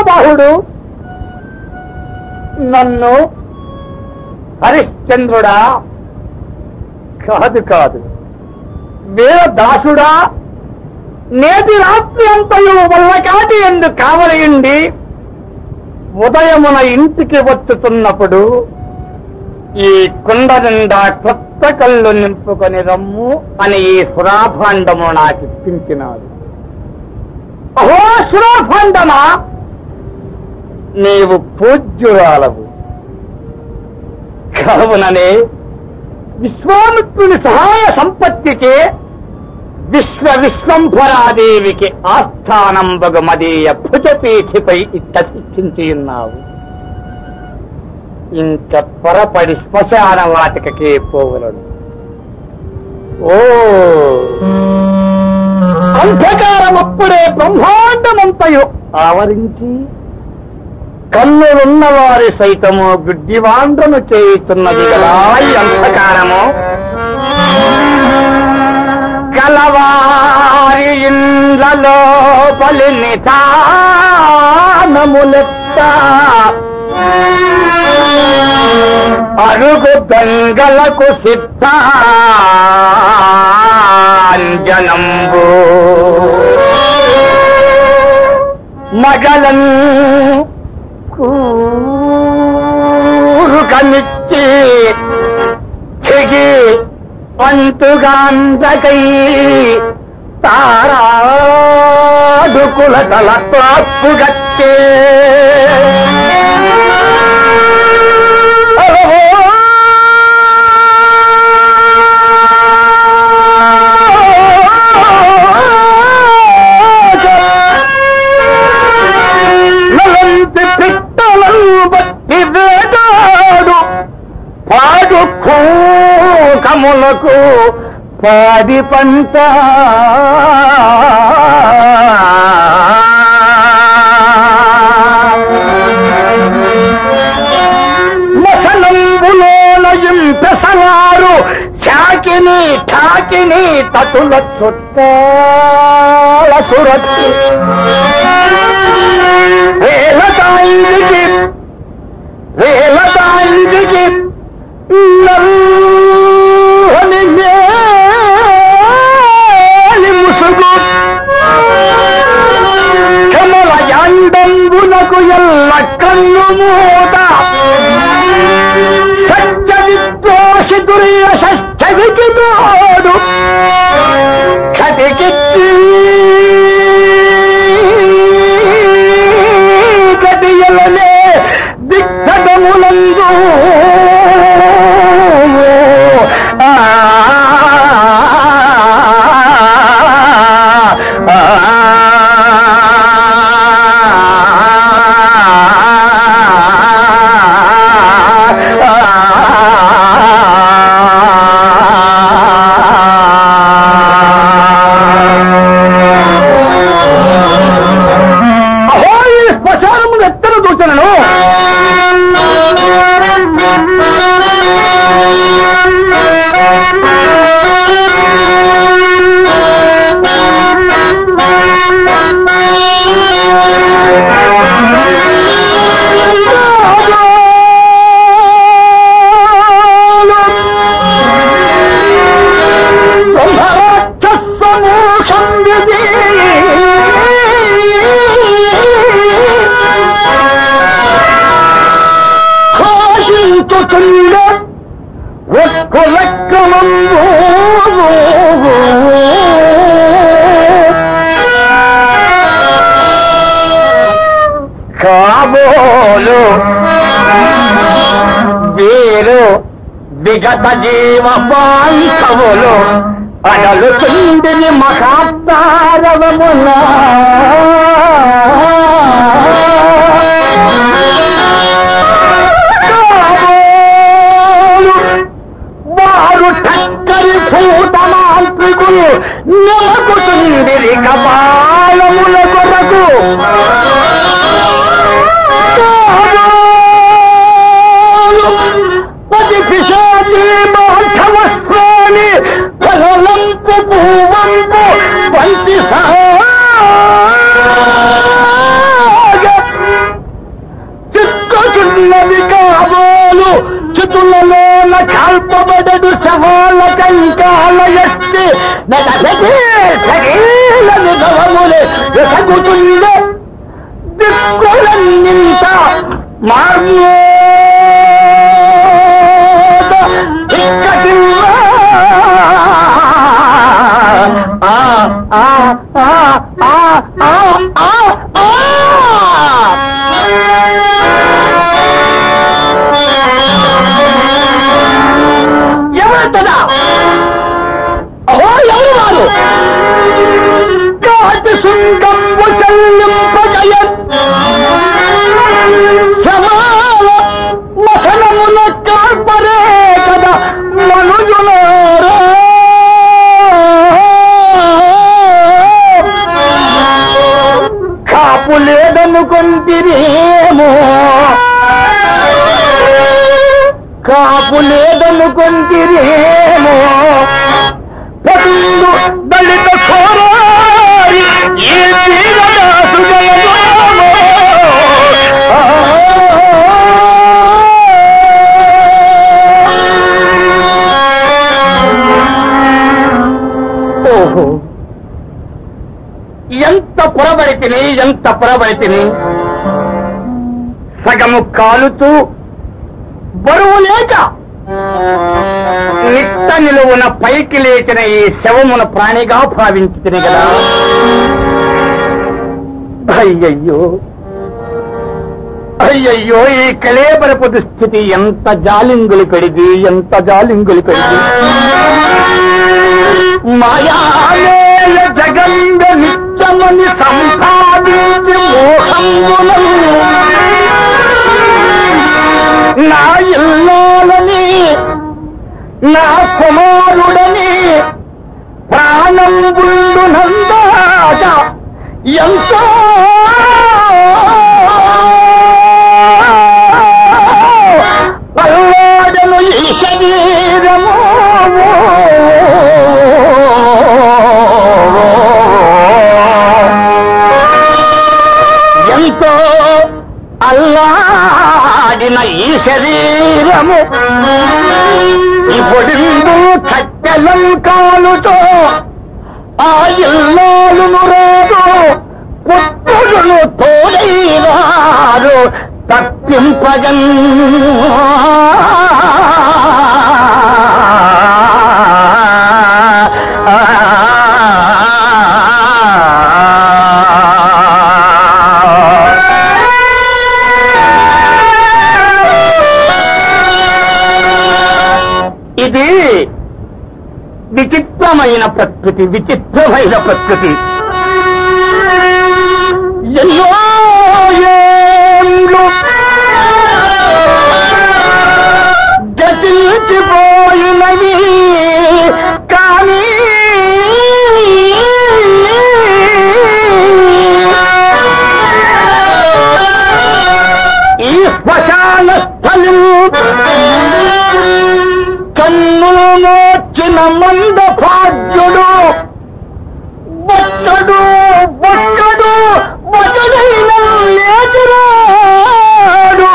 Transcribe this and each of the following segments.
మహాబాహుడు నన్ను హరిశ్చంద్రుడా కాదు కాదు వీరదాసుడా నేటి రాత్రి అంతయు వల్లకాటి ఎందు కావలియుండి ఉదయమున ఇంటికి వచ్చుతున్నప్పుడు ఈ కుండ నిండా కొత్త కళ్ళు నింపుకొని రమ్ము అని ఈ సురాభాండము నాకు ఇప్పించినాడు అహో సురాభాండమా నీవు పూజ్యురాలవు కావుననే విశ్వామిత్రుని సహాయ సంపత్తికి విశ్వ విశ్వంభరాదేవికి ఆస్థానం మదీయ భుజపీఠిపై ఇట్ట శిక్షించి ఉన్నావు ఇంక పొరపడి శ్మశాన వాటికకే పోవలను ఓ అంధకారం అప్పుడే బ్రహ్మాండమంతయు ఆవరించి కన్నులున్న వారి సైతము గుడ్డివాండ్రను చేయుతున్నది కదా ఈ అంధకారము కలవారి ఇండ్లలో పలి నిధానములెత్త అడుగు దొంగలకు సిద్ధాంజనంబు మగలం కూరుకమిచ్చి చెగి అంతుగాందకై తారాడుకుల తల తాప్పుగట్టే నలంతి పిట్టలను బట్టి వేటాడు పాడు కములకు పాడి పంట మసనంబులోన ఇంపెసలారు చాకిని ఠాకిని తటుల చుట్టాల సురత్తి వేల తాయిందికి వేల తాయిందికి నల్లని మేలి ముసుగు కమల యాండంబునకు ఎల్ల కన్ను మూట సత్య విద్రోషి దుర్యశికి తోడు కటికిచ్చి గడియలనే దిగ్గదములందు ఆ, ఆ, అహో ఈ శ్మశానమును ఎత్తన దూచనను బ్రహ్మరాక్షసమూషం విధి ఘోషించుచుండ ఒక్కు లక్కమంబు కాబోలు వీరు విగత జీవ బాంధవులు అడలు చుండిని మహాతారవమునా వారు చక్కరి భూతమాంత్రికులు నెలకుతుండిరి కపాలముల కొరకు పది పిశాచి మాధవస్వామి ఫలంపు పూవంపు పంచి సాగ చేతులలోన కాల్పబడడు శవాల కంకాల ఎత్తి సగీల విధవములే ఎసగుతుండే దిక్కులన్నింత మార్మోద ఇక్కడిల్లా. ఆ ఆ ఆ ఆ ఆ ఆ ఆ ఎవరుతుందా అహో ఎవరు వారు కాటి సుందమ్ము చెల్లింపజయ సమాల మసనముల కార్పరే కదా మనుజులారా కాపు లేదనుకుంటిరేమో కాపు లేదనుకుంటిరేమో పదులు దళిత కోరారి ఏ తీరదాసు జయమో ఓహో ఎంత పొరబడితిని ఎంత పొరబడితిని సగము కాలుతూ బరువు లేక నిట్ట నిలువున పైకి లేచిన ఈ శవమున ప్రాణిగా భావించుతుంది కదా అయ్యయ్యో అయ్యయ్యో ఈ కళేబరపు దుస్థితి ఎంత జాలింగులు పెడిగి ఎంత జాలింగులు పెడిగి మాయాలేల జగంగ నిత్యమని సంపాదించి మోహంబులను నా ఇల్లాలని నా కుమారుడని ప్రాణం బుండు నందాక ఎంతో పల్లాడను ఈ శరీరము ఎంతో అల్లాడిన ఈ శరీరము ఇప్పుడు కట్టెలం కాలుతో ఆ ఇల్లాలును రాదు పుత్రుడును తోడైనారు తప్పింపగన్ ఇది విచిత్రమైన ప్రకృతి విచిత్రమైన ప్రకృతి ఎన్నో ఏండ్లు గతించిపోయినవి కానీ ఈ శ్మశాన స్థలం కన్నులు నోచిన మంద భాగ్యుడు బొట్టడు బొట్టడు బొట్టడైన లేచురాడు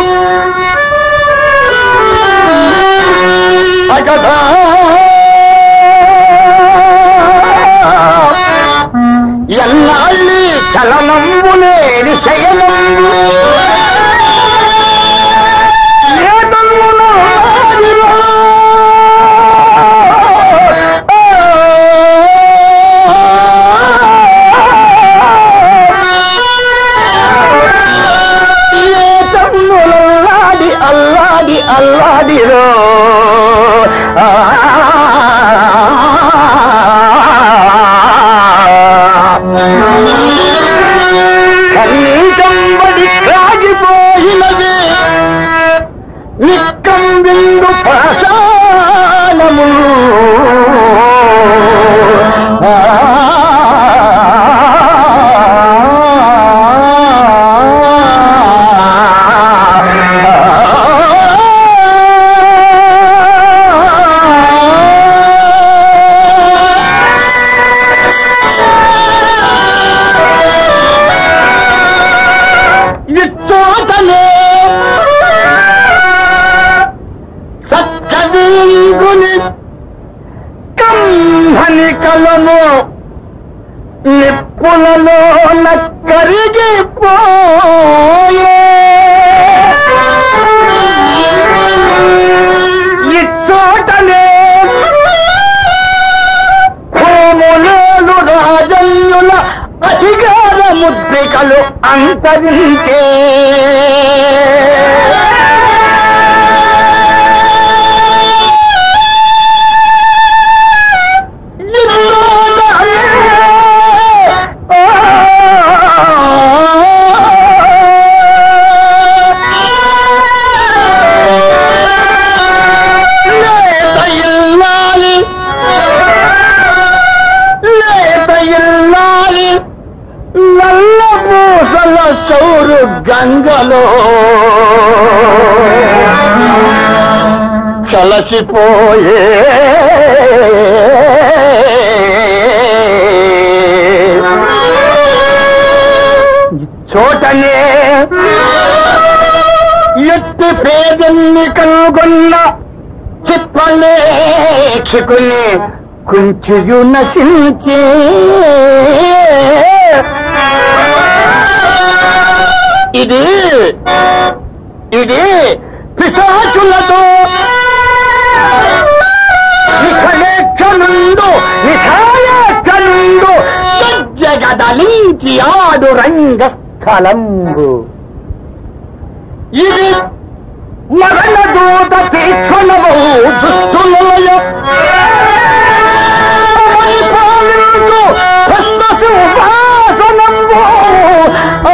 అగదా ఎన్నాళ్ళి చలనంబు లేని శయనంబు లేదన్నున ఆదిరా. ఏ తమ్ములల్లాడి అల్లాడి అల్లాడిరో ఆ కదీంగుని కంహని కలను నిప్పులలో కరిగిపోయే ఇచ్చోటనే హోములేలు రాజన్యుల అధికార ముద్రికలు అంతరించే లేత ఇల్లాలి లేత ఇల్లాలి నల్ల పూసల చౌరు గంగలో కలసిపోయే చోటనే ఎత్తి పేదల్ని కనుగొన్న చిత్రలేఖకుని కుంచియు నశించే ఇది ఇది పిశాచులతో నిఖలేఖనుండు నిఖాలేఖనుండు జగదలించి ఆడు రంగస్థలంబు ఇది మరణ దూత తీక్షణము దుస్తులయ పాలించు భస్మ సింహాసనంబు ఆ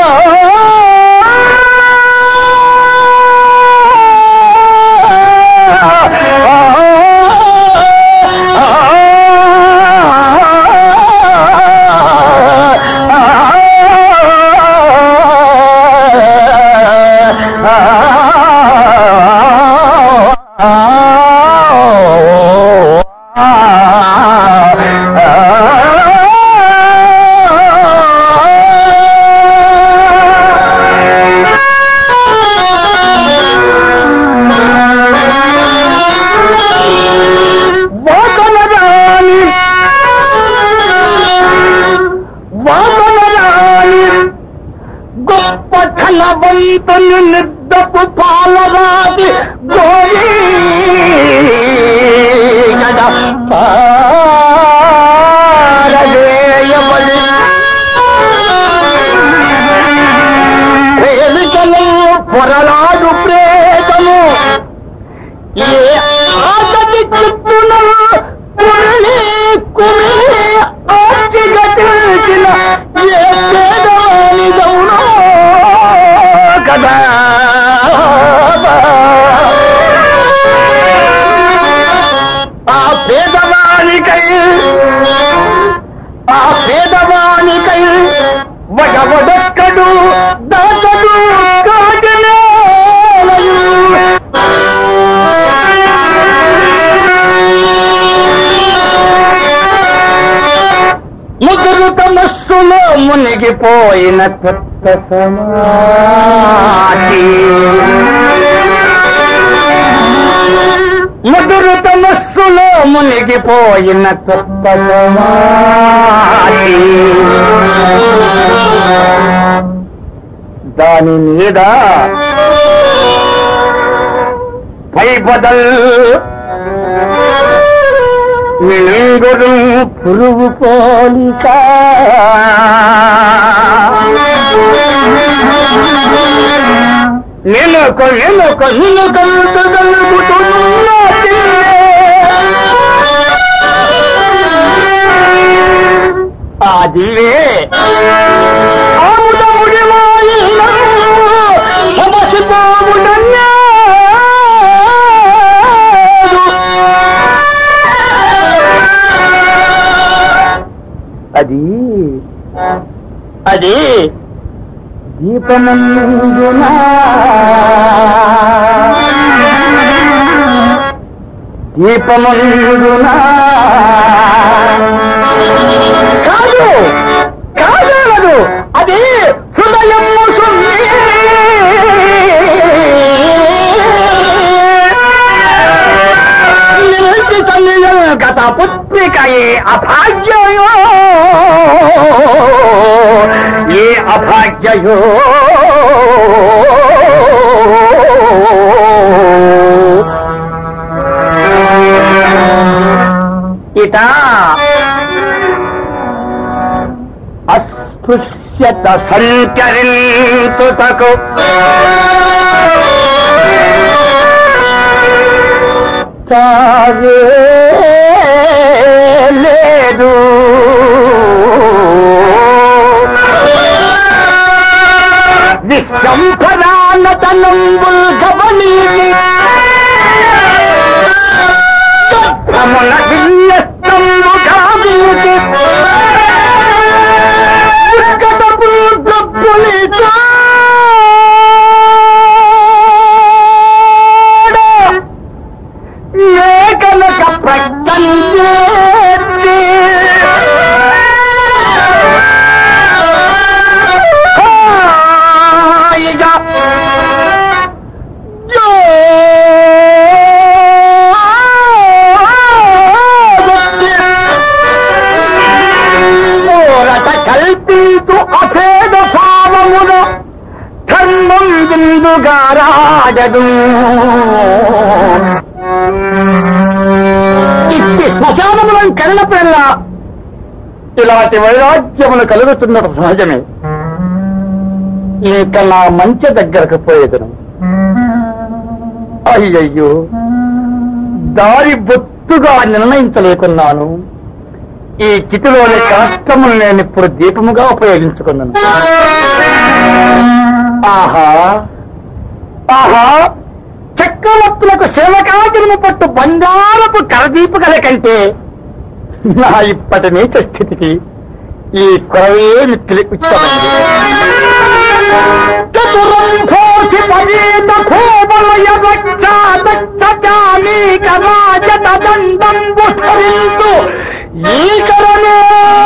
వాదనరాని వాదనరాని గొప్ప ఘనవంతుని నిర్దపు పాలరాది గోరీ గద పారవేయబడి ప్రేమికలు పొరలాడు ప్రేతము ఏ ఆగటి చెప్పున కుమిలి కుమిలి ఆర్చిగా తెలిసిన ఏ పేదవానిదవునో కదా ఆ పేదవానికై ఆ పేదవానికై వడవడక్కడు దాతడు కాటనేలయు ముదురు తమస్సులో మునిగిపోయిన కొత్త సమాధి ముదురు తమస్సులో మునిగిపోయిన కొత్త సమాధి దాని మీద పైబదల్ మింగుడు పురుగు పోలిక నిలుక నిలుక నిలుకలుగుతున్నా ఆదివే ఆముదముడి మాయిలో అది అది దీపమందునా దీపమందునా కాదు కాదు అది హృదయము సున్ని గత పుత్రికయే అభాగ్యయో ఏ అభాగ్యయో ఇత అస్పృశ్యత సంచరించుటకు తావే లేదు విశ్వంభరానతనంబుల్ గమనీకి తమున విన్యస్తంబు కాదీకి వికటపు గబ్బులితో ఏకనక ప్రకంటే హాయిగా జోరట కల్పించు అభేద భావమును ధర్మం బిందుగారాడదు ఇట్టి శ్మశానములను కరినప్పుడల్లా ఇలాంటి వైరాగ్యములు కలుగుతున్నది సహజమే ఇంకా నా మంచి దగ్గరకు పోయేదను అయ్యయ్యో దారి బొత్తుగా నిర్ణయించలేకున్నాను ఈ చితిలోని కష్టములు నేను ఇప్పుడు దీపముగా ఉపయోగించుకున్నాను ఆహా ఆహా చక్రవర్తులకు సేవకాచరము పట్టు బంగారపు కరదీపగల కంటే నా ఇప్పటి నీచ స్థితికి ఈ కొరవే మిత్రులు ఉత్తమైంది చతురంభోసి పరీత కోమలయ రక్షా దక్షానీక రాజత దండంబు స్మరింతు ఈకరనే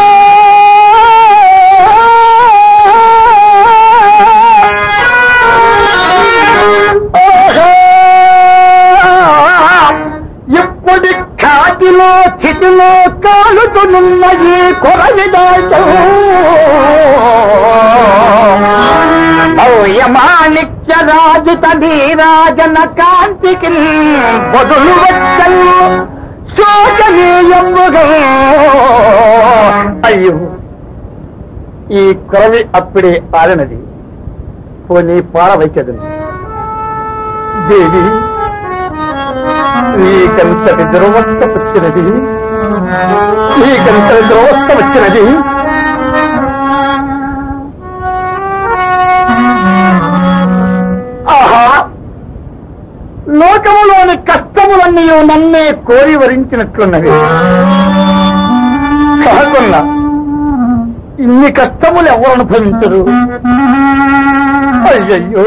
ఇప్పటి ఖాతిలో స్థితిలో కాలుతునున్న ఈ కొరవిదాటం ఔయమాణిక్య రాజు తధీరాజన కాంతికి బదులు వచ్చను శోచనీయముగా అయ్యో ఈ కొరవి అప్పుడే ఆరినది పోనీ పారవైచదును దేవి నీకంతటి దురవస్థ వచ్చినది నీకంతటి దురవస్థ వచ్చినది ఆహా లోకములోని కష్టములన్నీ నన్నే కోరి వరించినట్లున్నవి కాకున్నా ఇన్ని కష్టములు ఎవరు అనుభవించరు అయ్యయ్యో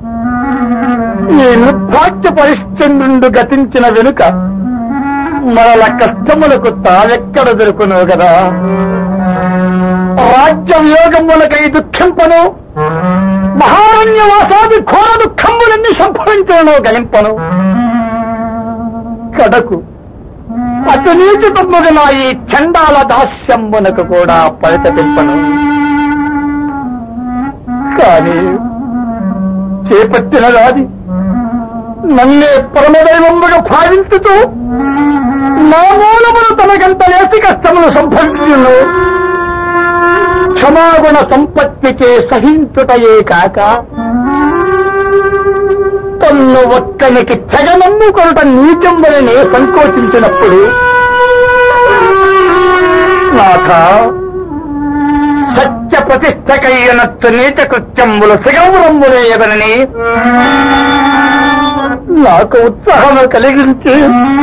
ఈ నిర్భాగ్య పరిశ్చంద్రుండు గతించిన వెనుక మరల కష్టములకు తావెక్కడ దొరుకును కదా రాజ్య వియోగములకై దుఃఖింపను మహారణ్యవాసాది ఘోర దుఃఖములన్నీ సంభవించను గలింపను కడకు అటు నీటి తమ్ముడిన ఈ చండాల దాస్యంబునకు కూడా పరితపింపను కానీ చేపట్టిన రాది నన్నే పరమదైవముగా భావించుతూ నా మూలమును తనకంత లేసి కష్టములు సంభవించును క్షమాగుణ సంపత్తిచే సహించుటయే కాక తన్ను ఒక్కనికి తెగనమ్ము కొనుట నీచంబులని సంకోచించినప్పుడు నాథ సత్య ప్రతిష్టకయ్యనత్తు నీచ కృత్యంబులు సిగౌరంబులేయగనని నాకు ఉత్సాహము కలిగించి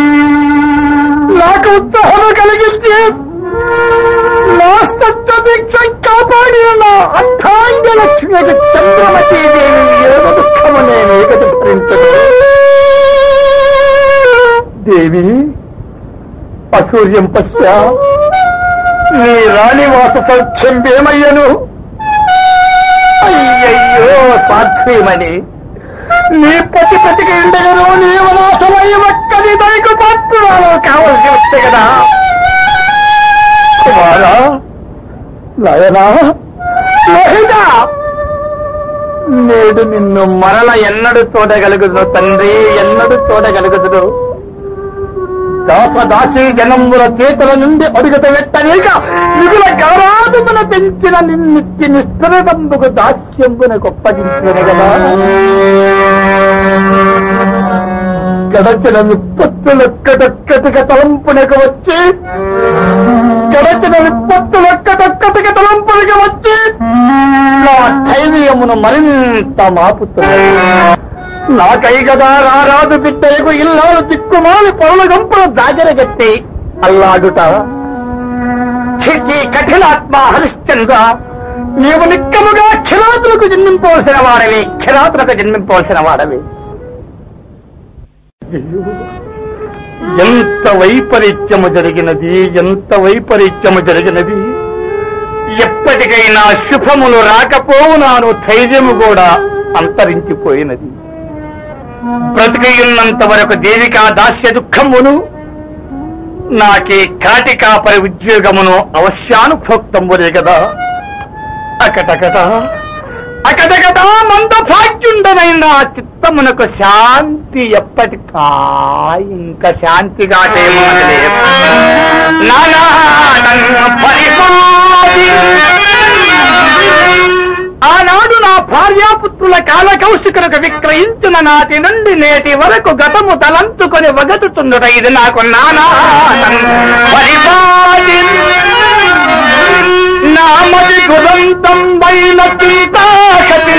నాకు ఉత్సాహము కలిగించి నా సత్య దీక్ష కాపాడిన నా అర్థాంగ లక్ష్మికి చంద్రమతీదేవి ఏదో దుఃఖము నేను ఏకటి భరించదు దేవి అసూర్యం పశ్య నీ రాణివాస సౌఖ్యం ఏమయ్యను అయ్యయ్యో సాధ్వీమణి నీ పతి పతికి ఉండగను నీవు నాశమై ఒక్కది దైకు పాత్రురాలు కావలసి వచ్చింది అంతే కదా కుమారా లయనా లోహితా నేడు నిన్ను మరల ఎన్నడు చూడగలుగుదు తండ్రి ఎన్నడు చూడగలుగుదు దాసదాసి జనంబుల చేతుల నుండి అడుగుత వెట్టనీక మిగుల గౌరాదుమున పెంచిన నిన్నిచ్చి నిష్ఠురదంబుకు దాస్యంబున గొప్పదించిన కదా గడచిన విపత్తులొక్కటొక్కటిగా తలంపునకు వచ్చి గడచిన విపత్తులొక్కటొక్కటిగా తలంపునకు వచ్చి నా ధైర్యమును మరింత మాపుతున్నది నాకై కదా రారాదు బిడ్డలకు ఇల్లాలు దిక్కుమాలి పొరల గంపలు దాగరగట్టి అల్లాడుట చిచి కఠినాత్మ హరిశ్చంద్ర నీవు నిక్కముగా క్షిరాతులకు జన్మింపవలసిన వాడవి క్షిరాతులకు జన్మింపవలసిన వాడవి అయ్యో, ఎంత వైపరీత్యము జరిగినది ఎంత వైపరీత్యము జరిగినది ఎప్పటికైనా శుభములు రాకపోవునాను ధైర్యము కూడా అంతరించిపోయినది బ్రతికయున్నంత వరకు దేవికా దాస్య దుఃఖమును నాకే కాటికాపరి ఉద్యోగమును అవశ్యానుభోక్తంబురే కదా అకటకట అకటకట మంద భాగ్యుండనైన చిత్తమునకు శాంతి ఎప్పటికా ఇంకా శాంతిగా చేయమనలే నానా నన్ను పరిపాలి ఆనాడు నా భార్యాపుత్రుల కాలకౌశికులకు విక్రయించిన నాటి నుండి నేటి వరకు గతము తలంచుకొని వగతుతుండుట ఇది నాకు నానా పరిపాలి నామది గురంతం వైన చింతాకతి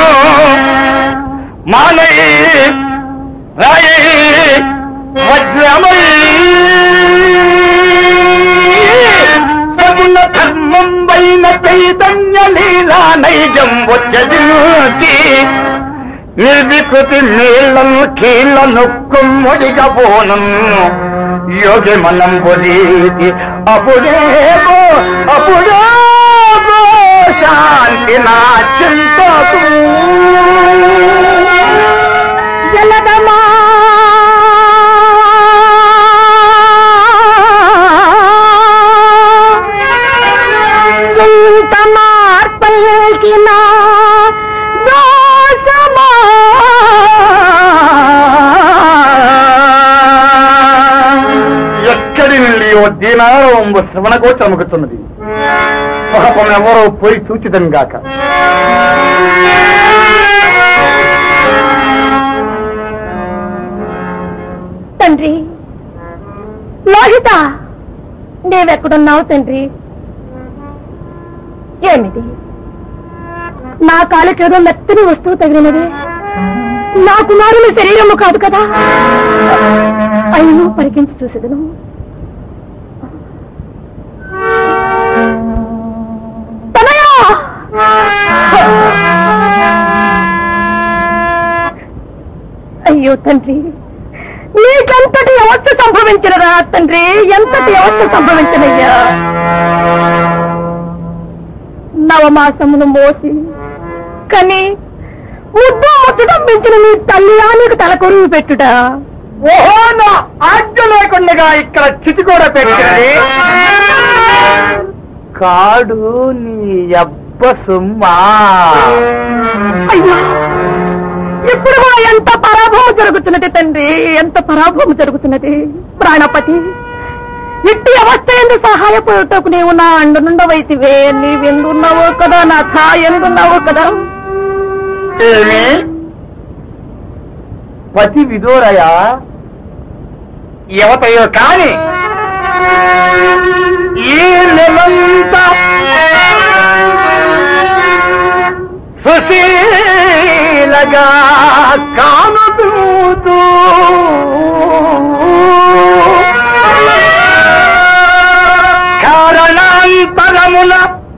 మానై రాయే వజ్రమై సగుణ ధర్మం వైన చైతన్య లీలా నైజం వచ్చి నిర్వికృతి నీళ్లను కీళ్లను కుమ్మడిగా పోను యోగి మనం పొలీతి అప్పుడేమో అప్పుడేమో శాంతి నా చింతకు జలదమా చింత మార్పల్కిన దోషమా ఎక్కడి నుండి ఓ దీనారం శ్రవణగోచరముకుతున్నది పాపం ఎవరో పోయి చూచిదం గాక తండ్రి లోహిత నీవెక్కడున్నావు తండ్రి ఏమిటి నా కాలుకేదో మెత్తని వస్తువు తగిలినది నా కుమారుని శరీరము కాదు కదా అయిను పరికించి చూసేదను తనయా అయ్యో తండ్రి నీకెంతటి అవస్థ సంభవించినరా తండ్రి ఎంతటి అవస్థ సంభవించినయ్యా నవమాసమును మోసి కని ముద్దు ముచ్చటం పెంచిన నీ తల్లి నీకు తల కొరువు పెట్టుట ఓహో నా ఆజ్ఞ లేకుండా ఇక్కడ చితి కూడా పెట్టింది కాడు నీ అబ్బ సుమ్మా అయ్యో ఇప్పుడు కూడా ఎంత పరాభవం జరుగుతున్నది తండ్రి ఎంత పరాభవం జరుగుతున్నది ప్రాణపతి ఇట్టి అవస్థ ఎందు సహాయపడటకు నీవు నా అండు నుండవైతివే నీవెందున్నావో కదా నా ఛా ఎందున్నావో కదా ఏమి పతి విదూరయ యువతయో కాని ఈ నెలంత సుశీలగా కానుతూ కారణాంతరమున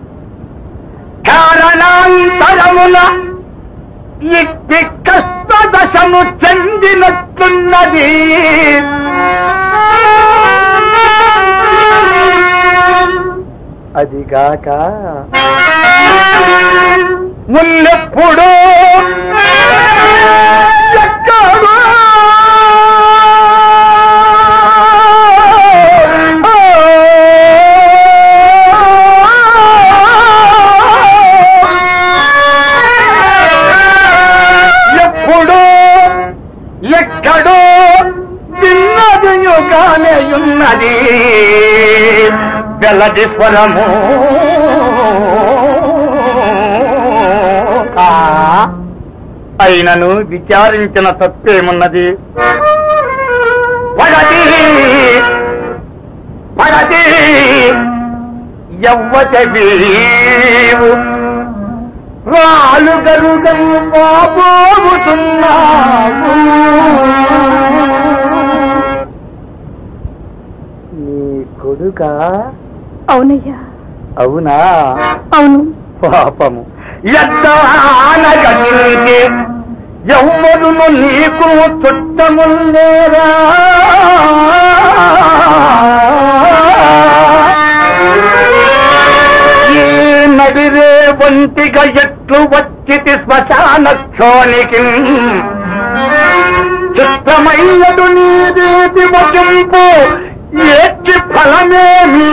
కారణాంతరమున ఇట్టి కష్ట దశము చెందినట్లున్నది అదిగాక మున్నెప్పుడు ఎక్కడో ఉన్నది వెల్లడి స్వరము ఆ, అయినను విచారించిన తప్పేమున్నది పడది పడది ఎవ్వత వీవు రాలుగరుగం పోబోతున్నావు నీ కొడుక అవునయ్యా అవునా అవును పాపము ఎద్దానగలిగే ఎవ్వరును నీకు చుట్టముల్లేరా ఈ నడిరే వంటిగా ఎట్లు వచ్చితి శ్మశాన క్షోనికి చిత్తమయ్యడు నీదేది వచింపు ఏచి ఫలమేమి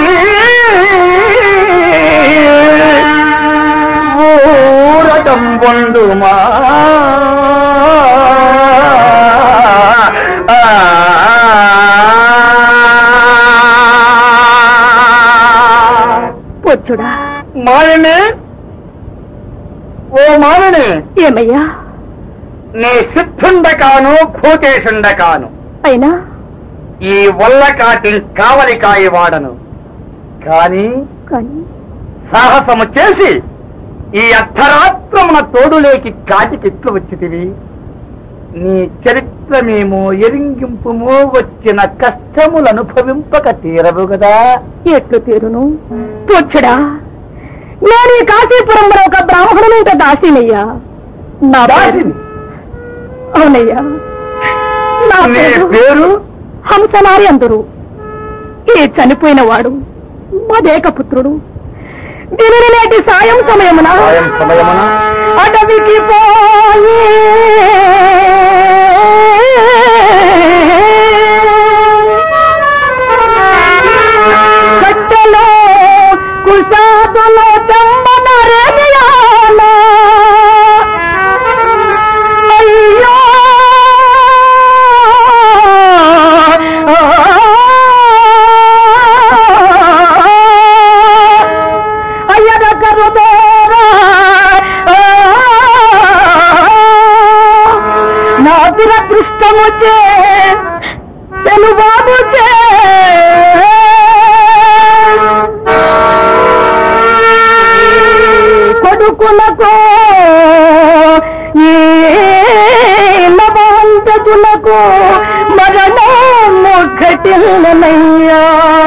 ఊరటం పొందుమా పొచ్చుడా మాయనే ఓ మాయనే ఏమయ్యా నీ సిద్ధుండకాను భూతేశుండకాను అయినా ఈ వల్లకాటి కావలికాయ వాడను కాని కానీ సాహసము చేసి ఈ అర్ధరాత్రమున తోడులేకి కాటికిట్లు వచ్చితివి నీ చరిత్రమేమో ఎరింగింపుమో వచ్చిన కష్టములు అనుభవింపక తీరవు కదా ఎట్లు తీరును పొచ్చుడా నేను ఈ కాశీపురంలో ఒక బ్రాహ్మణునింట దాసినయ్యా నా పేరు- దాసిని? అవునయ్యా నా నీ పేరు పేరు హంసనారి అందరు ఈ చనిపోయిన వాడు మదేక పుత్రుడు దీనిని నేటి సాయం సమయమున సాయం సమయమున అడవికి పోయి కట్టెలో కుషాదులో తెమ్మనరేమియాల అయ్యో అయ్యద కరుదేరా నా దురదృష్టము చే తెలుబాబు చే కొడుకులకు ఈ నవాంతకులకు మరణము కఠినమయ్యా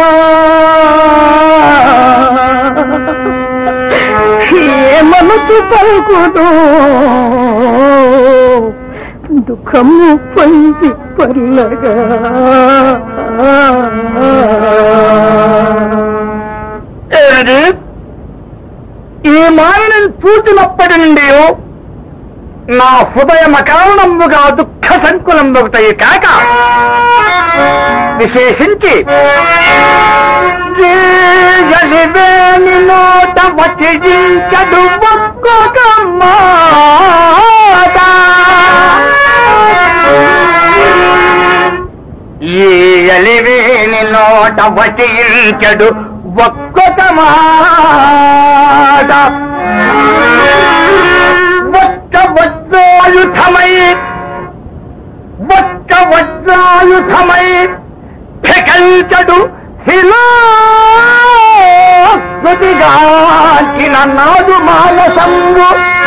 ఏ మనసు పలుకుదు దుఃఖము పొంది పల్లగా ఏమిటి ఈ మాయను చూచినప్పటి నుండి నా హృదయం అకారణముగా దుఃఖ సంకులంబుతాయి కాక విశేషించి జయలివేని నోట వచించడు ఒక్కొక్క మాట ఈ అలివేని నోట వచించడు ఒక్కొక్క మాట ఒక్క వజ్రాయుధమై ఒక్క వజ్రాయుధమై ఫెకంచడు శిలా స్మృతిగాచిన నాదు మానసంగు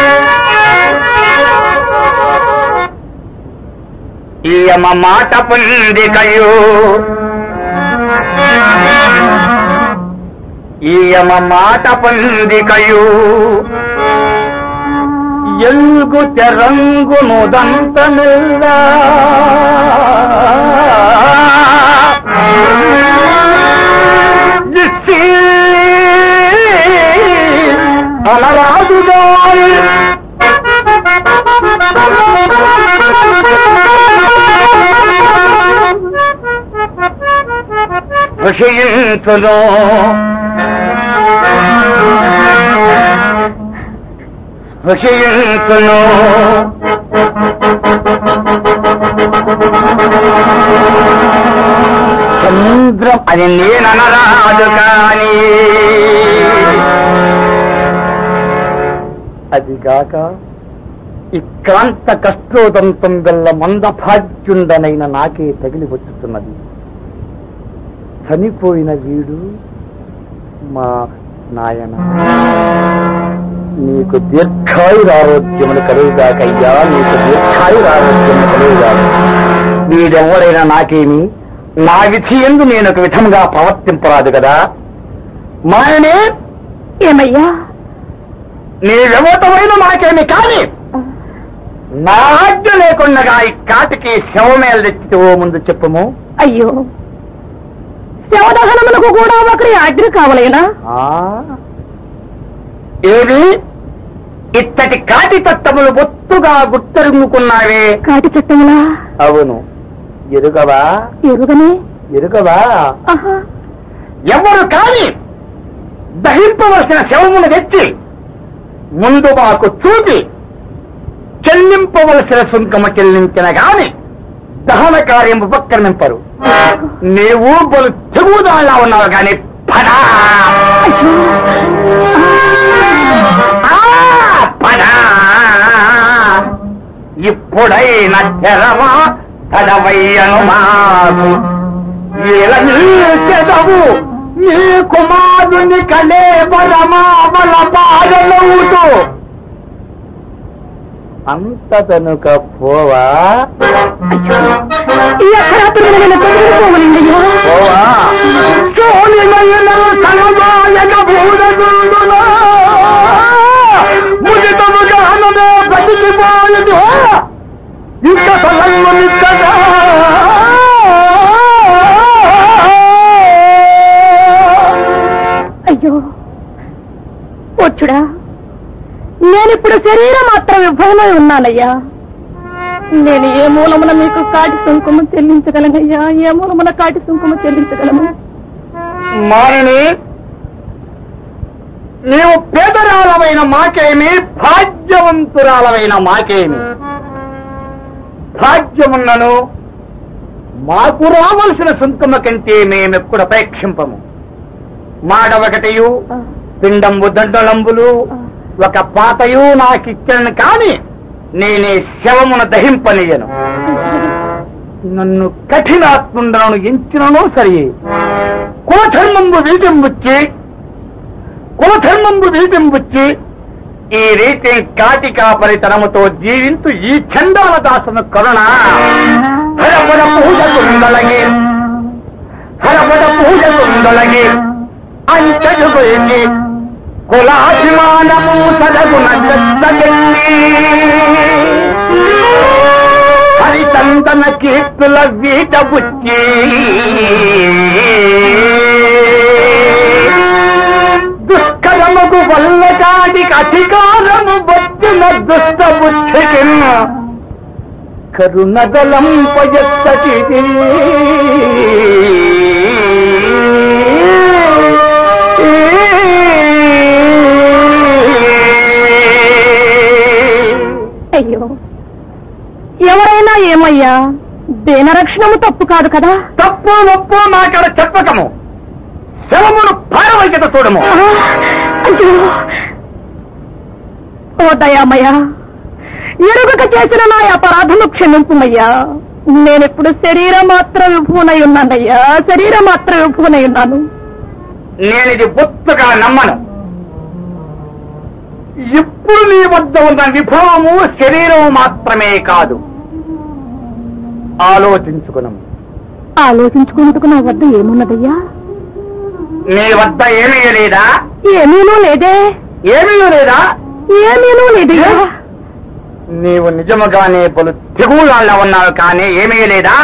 ఈయమ మాట పొందికయు ఈయమ మాట పొందికయు ఎల్గు తెరంగును దంతమిల్లా ఇచ్చి అనరాజుదాయి విషయించును విషయించును చంద్రం అది నేననరాదు కాని అదిగాక ఈ కాంత కష్టోదంతం గల్ల మందభాగ్యుండనైన నాకే తగిలి వచ్చుతున్నది చనిపోయిన వీడు మా నాయన నీకు దీర్ఘాయురారోగ్యములు కలుగుగాకయ్యా నీకు దీర్ఘాయురారోగ్యములు కలుగుగాక వీడెవడైనా నాకేమి నా విధి ఎందు నేను ఒక విధంగా ప్రవర్తింపరాదు కదా మాయనే ఏమయ్యా నీవెవతమైన నాకేమి కానీ నా ఆజ్ఞ లేకుండా ఈ కాటికి శవమేలు తెచ్చితే ఓ ముందు చెప్పుము అయ్యో శవదహనములకు కూడా ఒకరి ఆజ్ఞ కావలేనా ఆ? ఏది ఇత్తటి కాటి తత్తములు బొత్తుగా గుర్తెరుగుకున్నావే కాటి చట్టములా అవును ఎరుగవా ఎరుగనే ఎరుగవా ఆహా ఎవరు కాని దహింపవలసిన శవమును తెచ్చి ముందు మాకు చూపి చెల్లింపవలసిన సుంకమ చెల్లించిన గాని దహన కార్యం ఉపక్రమింపరు నీవు బలు తెగుదాలా ఉన్నావు గాని పదా ఆ, పదా ఇప్పుడైన తెరవా తడవయ్యను మాకు చెదవు నీ కుమారుని కలే బలమామల బాధలవుతూ అంతతనుక పోవా ఈ అర్ధరాత్రి నేను తొలగిపోవలేందయ్యా పోవా సోలిమైన సనదాయక భూదగుండునా ముదితముగా అనమే బతికిపోయదు ఇంత సలంగు నిక్కగా అయ్యో వచ్చుడా నేనిప్పుడు శరీరం మాత్రం విభవమై ఉన్నానయ్యా నేను ఏ మూలమున మీకు కాటి సుంకుమ చెల్లించగలనయ్యా ఏ మూలమున కాటి సుంకుమ చెల్లించగలము మారిని నీవు పేదరాలమైన మాకేమి భాగ్యవంతురాలమైన మాకేమి భాగ్యమున్నను మాకు రావలసిన సుంకమ కంటే మేమెప్పుడు అపేక్షింపము మాడవకటయు పిండంబు దండలంబులు ఒక పాతయు నాకిచ్చను కాని నేనే శవమున దహింపనీయను నన్ను కఠినాత్ముండను ఎంచినను సరి కులధర్మంబు వీటింబుచ్చి కులధర్మంబు వీటింబుచ్చి ఈ రీతి కాటి కాపరితనముతో జీవింతు ఈ చండాల దాసను కరుణ హరపద పూజకుందొలగి హరపద పూజకుందొలగి అంచదుగురికి కులాభిమానము సదగున హరిచందన కీర్తుల వీటబుచ్చి దుష్కరముకు వల్లకాడికి అధికారము వచ్చిన దుష్ట బుద్ధికి కరుణదలం పయత్తటి అయ్యో ఎవరైనా ఏమయ్యా దేనరక్షణము తప్పు కాదు కదా తప్పు ఒప్పు నాకడ చెప్పకము శవమును పారవైకత చూడము ఆ, అయ్యో ఓ దయామయ్యా ఎరుగక చేసిన నా అపరాధము క్షమింపుమయ్యా నేనెప్పుడు శరీరం మాత్రం విభూనై ఉన్నానయ్యా శరీరం మాత్రం విభూనై ఉన్నాను నేనిది బొత్తుగా నమ్మను ఇప్పుడు నీ వద్ద ఉన్న విభవము శరీరము మాత్రమే కాదు ఆలోచించుకునము ఆలోచించుకునేందుకు నా వద్ద ఏమున్నదయ్యా నీ వద్ద ఏమీ లేదా ఏమీనూ లేదే ఏమీ లేదా ఏమీనూ లేదయ్యా నీవు నిజముగానే పలు తెగుళ్ళ ఉన్నావు కానీ ఏమీ లేదా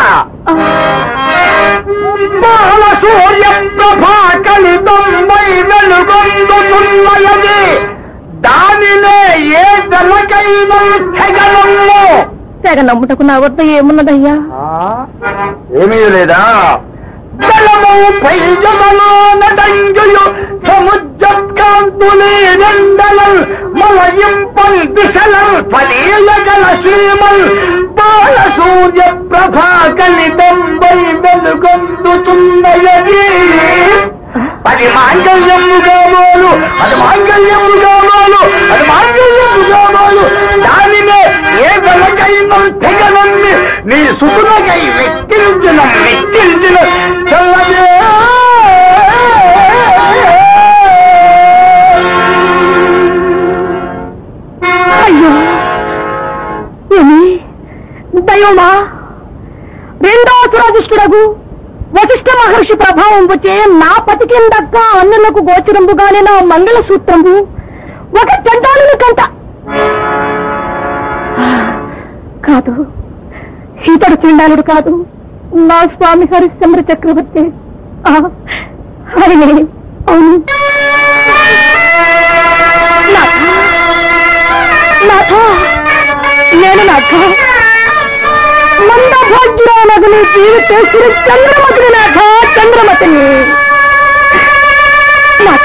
బాల సూర్య ప్రభా కలితమై వెలుగొందుతున్నయది దానినే ఏ జలకైన తెగలము తెగ నమ్ముటకు నా వద్ద ఏమున్నదయ్యా ఏమీ లేదా జలము పైజమలో నడంజుయు సముద్రకాంతులే రెండలల్ మలయింపల్ దిశలల్ ఫలీయగల సీమల్ బాల సూర్య ప్రభా కలితంబై వెలుగొందుతున్నయది శివరాత్రి అది మాంగళ్యముగా మోలు అది మాంగళ్యముగా మోలు అది మాంగళ్యముగా మోలు దానినే ఏ వెలకైన తెగనమ్మి నీ సుతులకై వెక్కిరించిన వెక్కిరించిన చల్లదే అయ్యో ఏమి దైవమా రెండో సురాజిష్ఠుడగు వశిష్ఠ మహర్షి ప్రభావం వచ్చే నా పతికిందక్క అన్నులకు గోచరంబుగానే నా మంగళసూత్రము ఒక చండాలుని కంట కాదు ఇతడు చండాలుడు కాదు నా స్వామి హరిశ్చంద్ర చక్రవర్తి ఆ, ఆయనే అవును నాథ నాథ నేను నాథ మందభాగ్యురానగుని జీవితేశ్వరి చంద్రమతిని నాథ చంద్రమతిని నాథ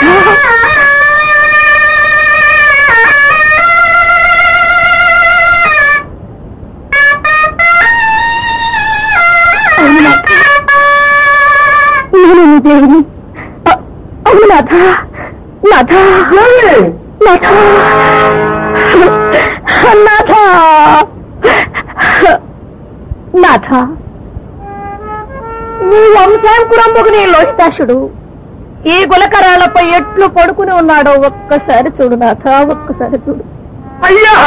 అవును నాథ నేను నీ దేవిని అ- అవును నాథ నాథ నాథ నాథ నాథ నీ వంశాంకురంబుకు నీ లోహితాశుడు ఈ గులకరాలపై ఎట్లు పడుకుని ఉన్నాడో ఒక్కసారి చూడు నాథ ఒక్కసారి చూడు అయ్యా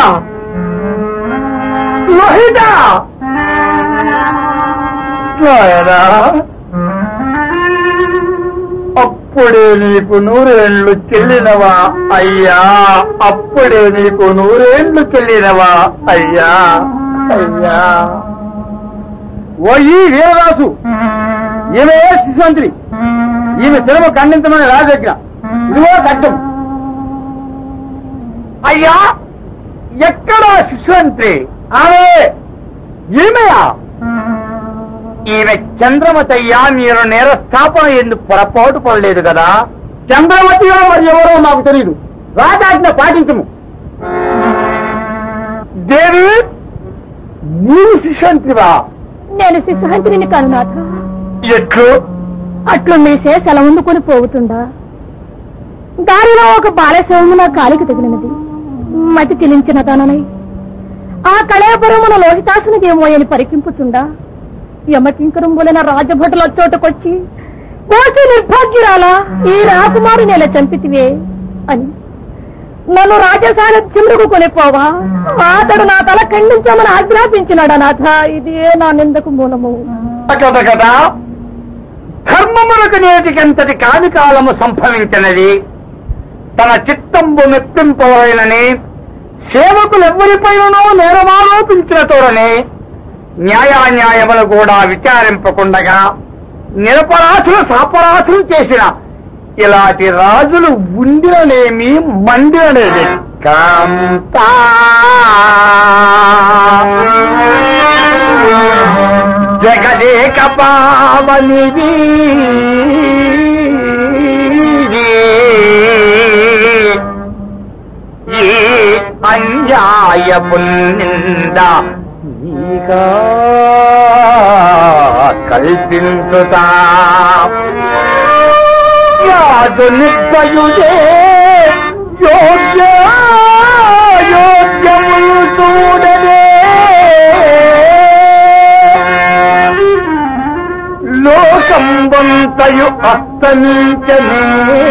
లోహిత నాయనా అప్పుడే నీకు నూరేళ్లు చెల్లినవా అయ్యా అప్పుడే నీకు నూరేళ్లు చెల్లినవా అయ్యా అయ్యా ఓ ఈ వీరరాజు ఈమె శిశువంతుడి ఈమె సినిమ ఖండించమని రాజగ్న ఇదిగో కట్టం అయ్యా ఎక్కడా శిశువంత్రి ఆమె ఈమెయా ఈమె చంద్రమతయ్యా మీరు నేరస్థాపన ఎందుకు పొరపాటు పడలేదు కదా చంద్రమతిగా మరి ఎవరో మాకు తెలియదు రాజాజ్ఞ పాటించము దేవి నీవు శిశువంత్రివా నేను శిశుహంత్రిని కాను నాథ ఎట్లు అట్లు మీసే సెలవుందుకొని పోవుతుండా దారిలో ఒక బాలశవము నా కాలికి తగిలినది మతి చెలించిన తననై ఆ కళాపురమున లోహితాసుని దేమోయని పరికింపుతుండా యమకింకరం బోలిన రాజభటుల చోటకొచ్చి కోసి నిర్భాగ్యురాలా ఈ రాకుమారి నెల చంపితివే అని నన్ను రాజసాన్నిధ్యములకు కొనిపోవా అతడు నా తల ఖండించమని ఆజ్ఞాపించినాడా నాథ ఇదే నా నిందకు మూలము కదా కదా ధర్మములకు నేటికెంతటి కాని కాలము సంభవించినది తన చిత్తంబు మెప్పింపవలనని సేవకులెవ్వరిపైననో నేరమారోపించిన తోరని న్యాయాన్యాయములు కూడా విచారింపకుండగా నిరపరాధులు సాపరాధులు చేసిన ఇలాంటి రాజులు ఉండిననేమి మండిననేమి కాంతా జగదేక పావనివి ఈ అన్యాయపు నింద నీగా కల్పించుతా యాదు నిర్భయుడే యోగ్య యోగ్యములు చూడదే లోకంబంతయు అస్తమించనే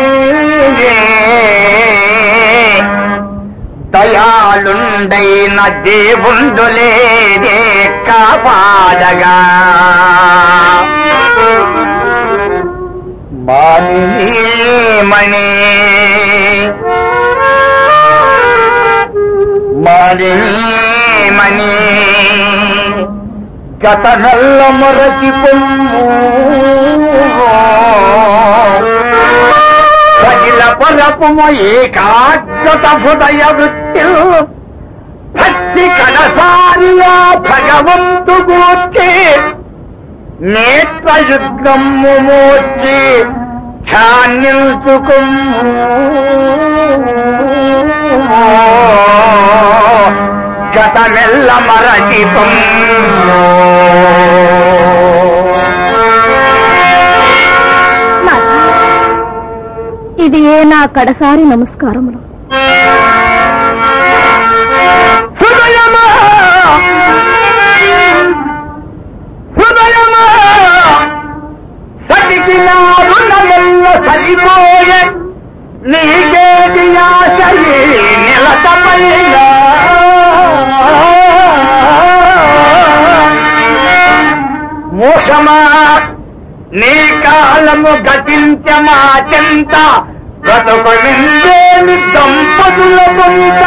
దయాళుండైన దేవుండులేదే కాపాడగా మాలిమణి మాలిమణి గత నల్ల మొరటి పొమ్ము ప్రజల పరపుము ఏకాగ్రత హృదయ వృత్తి భక్తి కడసారియా భగవంతు గూర్చి నేత్రయుగ్రము మోర్చి ఛాన్యుకుము గతమెల్ల మరచితం ఇది ఏ నా కడసారి నమస్కారములు హృదయమా హృదయమా సటికి నా రుణమెల్ల సరిపోయే నీకేది ఆశయే నిలతమైనా మోసమా నీ కాలము గతించమా చెంత బ్రతుకు నిందేని దంపతుల పొంత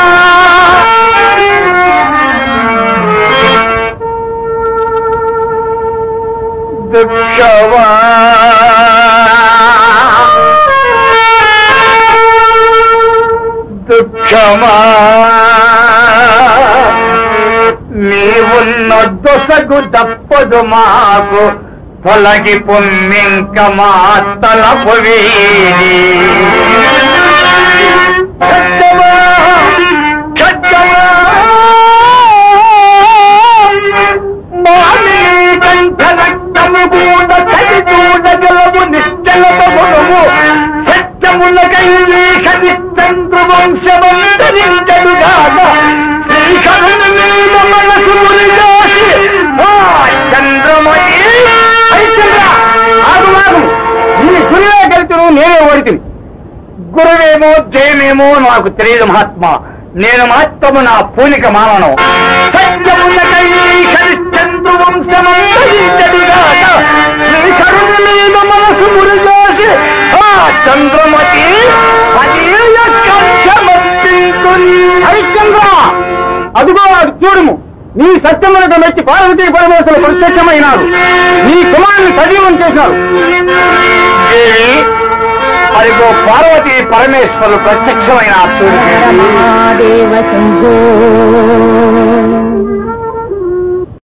దుఃఖవా దుఃఖమా నీవున్న దొసగు తప్పదు మాకు తొలగి పొమ్మింక మా తలపు వీరి ఖడ్గమా, ఖడ్గమా, మాని కంఠ రక్తము గూడ కలి చూడ గలవు నిశ్చలత గుణము సత్యముల కైలి కవిచంద్రు వంశమంతరించడుగాక శ్రీకరుని మీద మనసు మురిగాసి ఆ చంద్రమతి హరిశ్చంద్ర ఆగు ఆగు నీ గురువే గెలుతును నేనే ఓడితిని గురువేమో జయమేమో నాకు తెలియదు మహాత్మా నేను మాత్రము నా పూనిక మానను సత్యమున్న హరిశ్చంద్రు వంశమంతరించడుగాక శ్రీకరుని మీద మనసు మురిగాసి ఆ చంద్రమతి అది హరిశ్చంద్ర అదిగో అది చూడుము నీ సత్యమునకు మెచ్చి పార్వతీ పరమేశ్వరు ప్రత్యక్షమైనారు నీ కుమారుని సజీవం చేశారు అదిగో పార్వతీ పరమేశ్వరులు ప్రత్యక్షమైన చూడు మహాదేవ శంభో